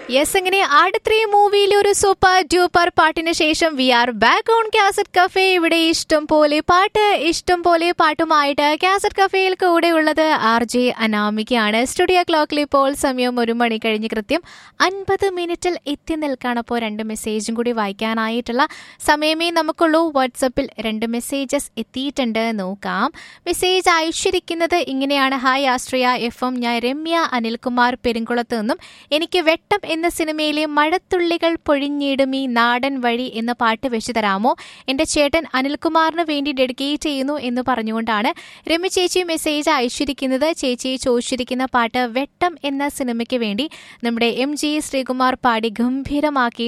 yes അങ്ങനെ ആടുത്രി മൂവിയിലെ ഒരു സൂപ്പർ ഡ്യൂപ്പർ പാട്ടിന് ശേഷം we are back on cassette cafe ഇവിടെ ഇഷ്ടം പോലെ പാട്ട് ഇഷ്ടം പോലെ പാട്ടുമായിട്ട് കാസറ്റ് കഫേയിൽ കൂടെ ഉള്ളത് ആർ ജെ അനാമികയാണ് സ്റ്റുഡിയോ ക്ലോക്കിൽ ഇപ്പോൾ സമയം ഒരു മണി കഴിഞ്ഞ് കൃത്യം അൻപത് മിനിറ്റിൽ എത്തി നിൽക്കാണപ്പോൾ രണ്ട് മെസ്സേജും കൂടി വായിക്കാനായിട്ടുള്ള സമയമേ നമുക്കുള്ളൂ വാട്സപ്പിൽ രണ്ട് മെസ്സേജസ് എത്തിയിട്ടുണ്ട് നോക്കാം മെസ്സേജ് അയച്ചിരിക്കുന്നത് ഇങ്ങനെയാണ് ഹായ് ആശ്രയ എഫ് എം ഞാൻ രമ്യ അനിൽകുമാർ പെരുങ്കുളത്ത് നിന്നും എനിക്ക് വെട്ടം എന്ന സിനിമയിലെ മഴത്തുള്ളികൾ പൊഴിഞ്ഞിടും ഈ നാടൻ വഴി എന്ന പാട്ട് വെച്ച് തരാമോ എന്റെ ചേട്ടൻ അനിൽകുമാറിന് വേണ്ടി ഡെഡിക്കേറ്റ് ചെയ്യുന്നു എന്ന് പറഞ്ഞുകൊണ്ടാണ് രമ്യ ചേച്ചി മെസ്സേജ് അയച്ചിരിക്കുന്നത് ചേച്ചി ചോദിച്ചിരിക്കുന്ന പാട്ട് വെട്ടം എന്ന സിനിമയ്ക്ക് വേണ്ടി നമ്മുടെ എം ജി ശ്രീകുമാർ പാടി ഗംഭീരമാക്കി